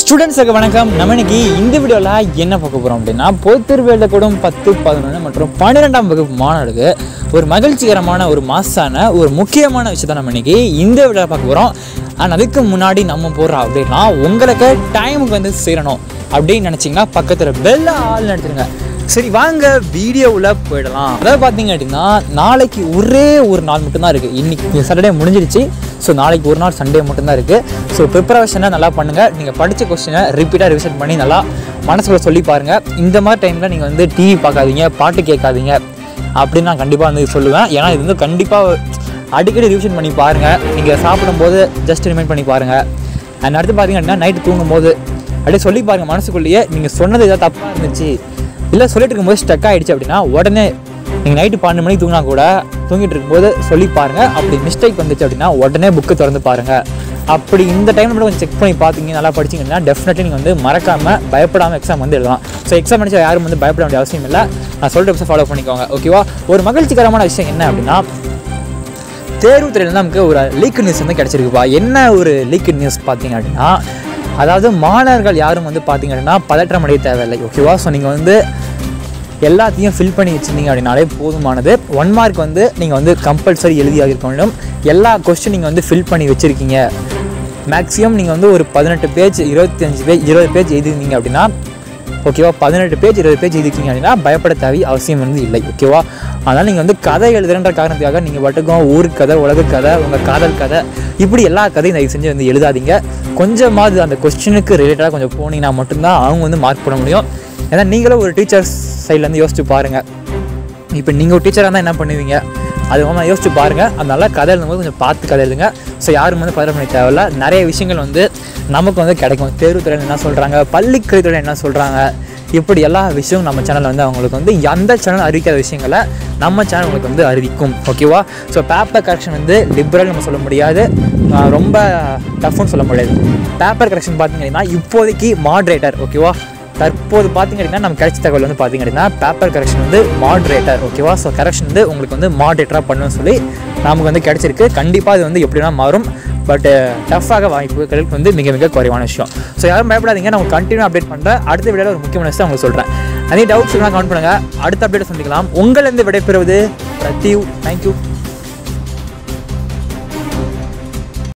ஸ்டூடெண்ட்ஸுக்கு வணக்கம் நம்ம இன்னைக்கு இந்த வீடியோவில் என்ன பார்க்க போகிறோம் அப்படின்னா பொதுத்தேர்வு கூட பத்து பதினொன்று மற்றும் பன்னிரெண்டாம் வகுப்பு மாணவர்களுக்கு ஒரு மகிழ்ச்சிகரமான ஒரு மாசான ஒரு முக்கியமான விஷயத்தை நம்ம இன்னைக்கு இந்த வீடியோவில் பார்க்க போகிறோம் அண்ட் அதுக்கு முன்னாடி நம்ம போடுறோம் அப்படின்னா உங்களுக்கு டைமுக்கு வந்து சேரணும் அப்படின்னு நினச்சிங்கன்னா பக்கத்தில் பெல்ல ஆள் நினச்சிருங்க சரி வாங்க வீடியோவில் போயிடலாம் அதாவது பார்த்தீங்க அப்படின்னா நாளைக்கு ஒரே ஒரு நாள் மட்டும்தான் இருக்குது இன்னைக்கு சாட்டர்டே முடிஞ்சிடுச்சு ஸோ நாளைக்கு ஒரு நாள் சண்டே மட்டும்தான் இருக்குது ஸோ ப்ரிப்பரேஷனை நல்லா பண்ணுங்கள் நீங்கள் படித்த கொஸ்டினை ரிப்பீட்டாக ரிவிஷன் பண்ணி நல்லா மனசுக்குள்ள சொல்லி பாருங்கள் இந்த மாதிரி டைமில் நீங்கள் வந்து டிவி பார்க்காதீங்க பாட்டு கேட்காதீங்க அப்படின்னு நான் கண்டிப்பாக வந்து சொல்லுவேன் ஏன்னா இது வந்து கண்டிப்பாக அடிக்கடி ரிவிஷன் பண்ணி பாருங்கள் நீங்கள் சாப்பிடும்போது ஜஸ்ட் ரிமைண்ட் பண்ணி பாருங்கள் அண்ட் அடுத்து பார்த்தீங்க அப்படின்னா நைட்டு தூங்கும்போது அப்படியே சொல்லி பாருங்கள் மனசுக்குள்ளேயே நீங்கள் சொன்னது ஏதாவது தப்பாக இருந்துச்சு இல்லை சொல்லிட்டு இருக்கும்போது ஸ்டக் ஆகிடுச்சு அப்படின்னா உடனே நீங்கள் நைட்டு பன்னெண்டு மணிக்கு தூங்கினா கூட தூங்கிட்டு இருக்கும்போது சொல்லி பாருங்கள் அப்படி மிஸ்டேக் வந்துச்சு அப்படின்னா உடனே புக்கு திறந்து பாருங்கள் அப்படி இந்த டைமில் மட்டும் கொஞ்சம் செக் பண்ணி பார்த்தீங்க நல்லா படிச்சிங்கன்னா டெஃபினெட்லி நீங்கள் வந்து மறக்காமல் பயப்படாமல் எக்ஸாம் வந்து எழுதலாம் ஸோ எக்ஸாம் அடிச்சா யாரும் வந்து பயப்பட வேண்டிய அவசியம் இல்லை நான் சொல்கிற விஷயம் ஃபாலோ பண்ணிக்கோங்க ஓகேவா ஒரு மகிழ்ச்சிகரமான விஷயம் என்ன அப்படின்னா தேர்வு துறையில் நமக்கு ஒரு லீக் நியூஸ் வந்து கிடச்சிருக்குப்பா என்ன ஒரு லீக் நியூஸ் பார்த்தீங்க அப்படின்னா அதாவது மாணவர்கள் யாரும் வந்து பார்த்தீங்க அப்படின்னா பதற்றம் அடைய தேவையில்லை ஓகேவா ஸோ நீங்கள் வந்து எல்லாத்தையும் ஃபில் பண்ணி வச்சுருந்தீங்க அப்படின்னாலே போதுமானது ஒன் மார்க் வந்து நீங்கள் வந்து கம்பல்சரி எழுதியாக இருக்க வேண்டும் எல்லா கொஸ்டின் நீங்கள் வந்து ஃபில் பண்ணி வச்சுருக்கீங்க மேக்ஸிமம் நீங்கள் வந்து ஒரு பதினெட்டு பேஜ் இருபத்தஞ்சு பேஜ் இருபது பேஜ் எழுதிருந்தீங்க அப்படின்னா ஓகேவா பதினெட்டு பேஜ் இருபது பேஜ் எழுதிருக்கீங்க அப்படின்னா பயப்பட தேவை அவசியம் வந்து இல்லை ஓகேவா அதனால் நீங்கள் வந்து கதை எழுதுறன்ற காரணத்துக்காக நீங்கள் பாட்டுக்கும் ஊர் கதை உலக கதை உங்கள் காதல் கதை இப்படி எல்லா கதையும் தயவு செஞ்சு வந்து எழுதாதீங்க கொஞ்சமாவது அந்த கொஸ்டினுக்கு ரிலேட்டடாக கொஞ்சம் போனீங்கன்னா மட்டும்தான் அவங்க வந்து மார்க் போட முடியும் ஏன்னா நீங்களும் ஒரு டீச்சர்ஸ் சைட்லேருந்து யோசிச்சு பாருங்கள் இப்போ நீங்கள் ஒரு டீச்சராக இருந்தால் என்ன பண்ணுவீங்க அது வந்து யோசிச்சு பாருங்கள் அதனால கதை எழுதும்போது கொஞ்சம் பார்த்து கதை எழுதுங்க ஸோ யாரும் வந்து பதற பண்ணி தேவையில்ல நிறைய விஷயங்கள் வந்து நமக்கு வந்து கிடைக்கும் தேர்வுத்துறையில் என்ன சொல்கிறாங்க பள்ளிக்கல்வித்துறையில் என்ன சொல்கிறாங்க இப்படி எல்லா விஷயமும் நம்ம சேனலில் வந்து அவங்களுக்கு வந்து அந்த சேனல் அறிவிக்காத விஷயங்களை நம்ம சேனல் உங்களுக்கு வந்து அறிவிக்கும் ஓகேவா ஸோ பேப்பர் கரெக்ஷன் வந்து லிபரல் நம்ம சொல்ல முடியாது ஆஹ் ரொம்ப டஃப்னு சொல்ல முடியாது பேப்பர் கரெக்ஷன் பார்த்தீங்கன்னா இப்போதைக்கு மாட்ரேட்டர் ஓகேவா தற்போது பார்த்தீங்க அப்படின்னா நம்ம கிடைச்ச தகவல் வந்து பார்த்தீங்க அப்படின்னா பேப்பர் கரெக்ஷன் வந்து மாட்ரேட்டர் ஓகேவா ஸோ கரெக்ஷன் வந்து உங்களுக்கு வந்து மாட்ரேட்டராக பண்ணணும்னு சொல்லி நமக்கு வந்து கிடைச்சிருக்கு கண்டிப்பாக இது வந்து எப்படின்னா மாறும் பட் டஃப்பாக வாய்ப்புகள் வந்து மிக மிக குறைவான விஷயம் ஸோ யாரும் பயப்படாதீங்க நான் கண்டினியூ அப்டேட் பண்ணுறேன் அடுத்த வீடியோவில் ஒரு முக்கியமான விஷயம் உங்களுக்கு சொல்கிறேன் அதே டவுட்ஸ் எல்லாம் கவுண்ட் பண்ணுங்கள் அடுத்த அப்டேட் சந்திக்கலாம் உங்களிருந்து விடைபெறுவது பிரதீவ் தேங்க்யூ